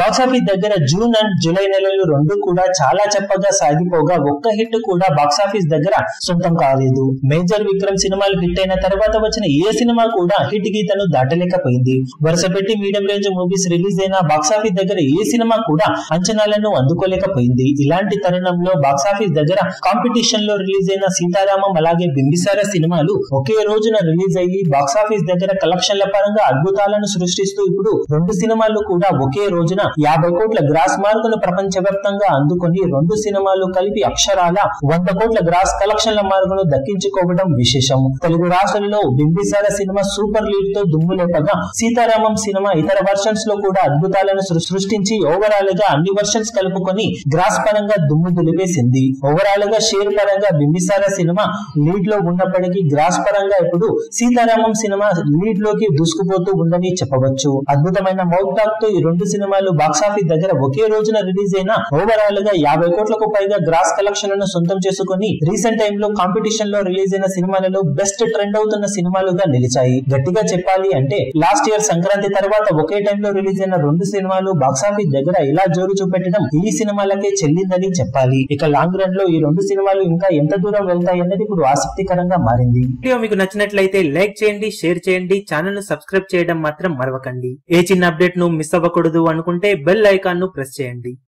box office దగ్గర June and July నెలలు రెండు కూడా చాలా చెప్పగా సాగిపోగా ఒక్క హిట్ కూడా బాక్సాఫీస్ దగ్గర సొంతం కాలేదు మేజర్ విక్రమ్ సినిమాలు హిట్ అయిన తర్వాత వచ్చిన ఏ సినిమా కూడా హిట్ గీతను దాటలేకపోయింది వరుస పెట్టి మీడియం రేంజ్ మూవీస్ రిలీజ్ అయిన బాక్సాఫీస్ దగ్గర ఏ సినిమా కూడా అంచనాలను అందుకోలేకపోయింది ఇలాంటి తరుణంలో బాక్సాఫీస్ దగ్గర కాంపిటీషన్ లో రిలీజ్ అయిన సీతారామం అలాగే బింబిసార సినిమాలు ఒకే రోజున రిలీజ్ అయ్యి బాక్సాఫీస్ దగ్గర కలెక్షన్ల పరంగా అద్భుతాలను సృష్టిస్తూ ఇప్పుడు రెండు సినిమాలు కూడా ఒకే రోజున యాభై కోట్ల గ్రాస్ మార్కును ప్రపంచవ్యాప్తంగా అందుకొని రెండు సినిమాలు కలిపి అక్షరాల వంద కోట్ల గ్రాస్ కలెక్షన్ల మార్కును దక్కించుకోవడం విశేషం తెలుగు రాష్ట్రాలలో బింబిసార సినిమా సూపర్ లీడ్ తో దుమ్ము లేపగా సీతారామం సినిమా ఇతర వర్షన్స్ లో కూడా అద్భుతాలను సృ- సృష్టించి ఓవరాల్ గా అన్ని వర్షన్స్ కలుపుకొని గ్రాస్ పరంగా దుమ్ము దులిపేసింది ఓవరాల్ గా షేర్ పరంగా బింబిసార సినిమా లీడ్ లో ఉన్నప్పటికీ గ్రాస్ పరంగా ఇప్పుడు సీతారామం సినిమా లీడ్ లోకి దూసుకుపోతూ ఉందని చెప్పవచ్చు అద్భుతమైన మౌత్ టాక్ తో ఈ రెండు సినిమాలు బాక్సాఫీస్ దగ్గర ఒకే రోజున రిలీజ్ అయిన ఓవరాల్ గా యాభై కోట్లకు పైగా గ్రాస్ కలెక్షన్లను సొంతం చేసుకుని రీసెంట్ టైమ్ లో కాంపిటీషన్ లో రిలీజ్ అయిన సినిమాలలో బెస్ట్ ట్రెండ్ అవుతున్న సినిమాలుగా నిలిచాయి గట్టిగా చెప్పాలి అంటే లాస్ట్ ఇయర్ సంక్రాంతి తర్వాత ఒకే టైంలో రిలీజ్ అయిన రెండు సినిమాలు బాక్సాఫీస్ దగ్గర ఇలా జోరు చూపెట్టడం ఈ సినిమాలకే చెల్లిందని చెప్పాలి ఇక లాంగ్ రన్ లో ఈ రెండు సినిమాలు ఇంకా ఎంత దూరం వెళ్తాయి అన్నది ఇప్పుడు ఆసక్తికరంగా మారింది వీడియో మీకు నచ్చినట్లయితే లైక్ చేయండి షేర్ చేయండి ఛానల్ ను సబ్స్క్రైబ్ చేయడం మాత్రం మరవకండి ఏ చిన్న అప్డేట్ ను మిస్ అవ్వకూడదు అనుకుంటే బెల్ ఐకాన్ ను ప్రెస్ చేయండి